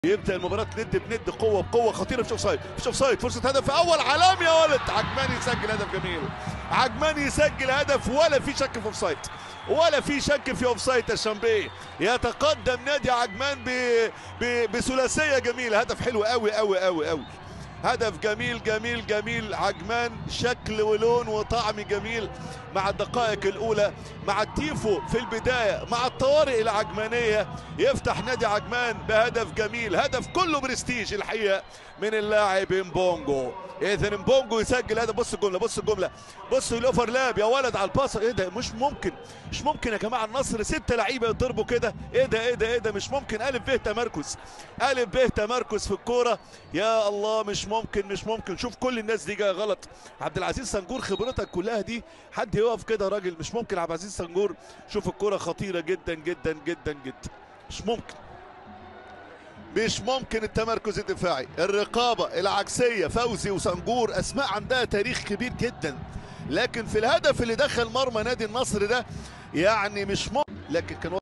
يبدا المباراه ند بند قوه بقوه خطيره في اوفسايد في اوفسايد فرصه هدف اول عالمي يا ولد عجمان يسجل هدف جميل عجمان يسجل هدف ولا في شك في اوفسايد ولا في شك في اوفسايد الشامبيه يتقدم نادي عجمان ب... ب... بثلاثيه جميله هدف حلو قوي قوي قوي قوي هدف جميل جميل جميل عجمان شكل ولون وطعم جميل مع الدقائق الاولى مع التيفو في البدايه مع الطوارئ العجمانيه يفتح نادي عجمان بهدف جميل هدف كله برستيج الحقيقه من اللاعب امبونجو اذا امبونجو يسجل هدف بص الجمله بص الجمله بص الاوفرلاب يا ولد على الباص ايه ده مش ممكن مش ممكن يا جماعه النصر ستة لعيبه يضربوا كده ايه ده ايه ده ايه ده مش ممكن الف ب تمركز الف ب تمركز في الكوره يا الله مش ممكن مش ممكن شوف كل الناس دي جايه غلط عبد العزيز سنجور خبرتك كلها دي حد يقف كده راجل مش ممكن عبد العزيز سنجور شوف الكوره خطيره جدا جدا جدا جدا مش ممكن مش ممكن التمركز الدفاعي الرقابة العكسية فوزي وسنجور أسماء عندها تاريخ كبير جدا لكن في الهدف اللي دخل مرمى نادي النصر ده يعني مش ممكن لكن كان